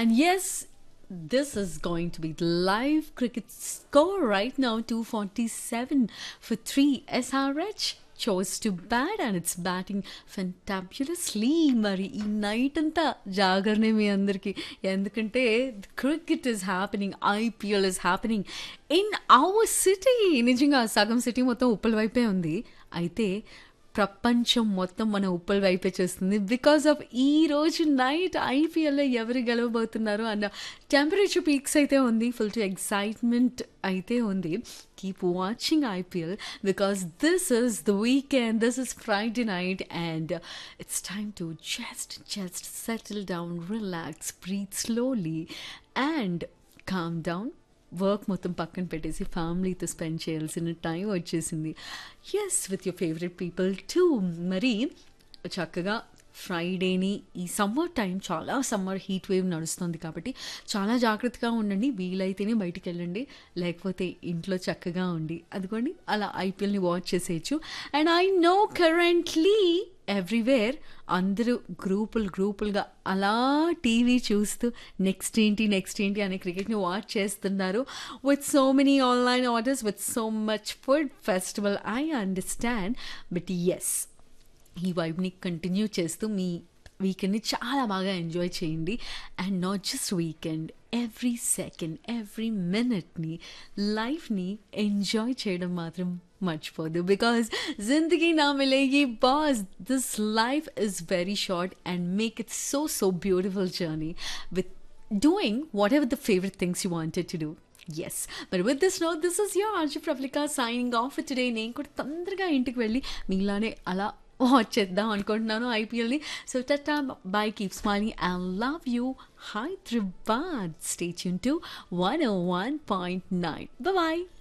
And yes, this is going to be the live cricket score right now 247 for 3 SRH chose to bat and it's batting fantabulously మరి ఈ night అంతా జాగరణే మీ అందరికీ ఎందుకంటే cricket is happening IPL is happening in our city నిజంగా సగం city మొత్తం ఉప్పల వైపే ఉంది అయితే ప్రపంచం మొత్తం మన ఉప్పల వైపే చూస్తుంది బికాస్ ఆఫ్ ఈ రోజు నైట్ ఐపీఎల్లో ఎవరు గెలవబోతున్నారు అన్న టెంపరేచర్ పీక్స్ అయితే ఉంది ఫుల్ టు ఎక్సైట్మెంట్ అయితే ఉంది keep watching IPL because this is the weekend this is Friday night and it's time to just just settle down relax breathe slowly and calm down work మొత్తం పక్కన పెట్టేసి ఫ్యామిలీతో spend చేయాల్సిన time వచ్చేసింది yes with your favourite people to మరి చక్కగా ఫ్రైడేని ఈ సమ్మర్ టైం చాలా సమ్మర్ హీట్ వేవ్ నడుస్తుంది కాబట్టి చాలా జాగ్రత్తగా ఉండండి వీలైతేనే బయటికి వెళ్ళండి లేకపోతే ఇంట్లో చక్కగా ఉండి అదిగోండి అలా ఐపీఎల్ని వాచ్ చేసేయచ్చు and I know currently everywhere అందరూ గ్రూపులు గ్రూపులుగా అలా టీవీ చూస్తూ నెక్స్ట్ ఏంటి నెక్స్ట్ ఏంటి అనే క్రికెట్ని వాచ్ చేస్తున్నారు with so many online orders with so much food festival I understand but yes ఈ వైబ్ని కంటిన్యూ చేస్తూ మీ వీకెండ్ని చాలా బాగా ఎంజాయ్ చేయండి and not just weekend every second every మినిట్ని లైఫ్ని ఎంజాయ్ చేయడం మాత్రం మర్చిపోదు బికాస్ జిందగీ నా మిలేగి boss this life is very short and make it so so beautiful journey with doing whatever the favourite things you wanted to do yes మరి with this no this is your RJ Prafulika signing off today నేను కూడా తొందరగా ఇంటికి వెళ్ళి మీలానే అలా watch చేద్దాం అనుకుంటున్నాను ఐపీఎల్ని so tata bye keep smiling and love you Hyderabad stay tuned to one one point nine bye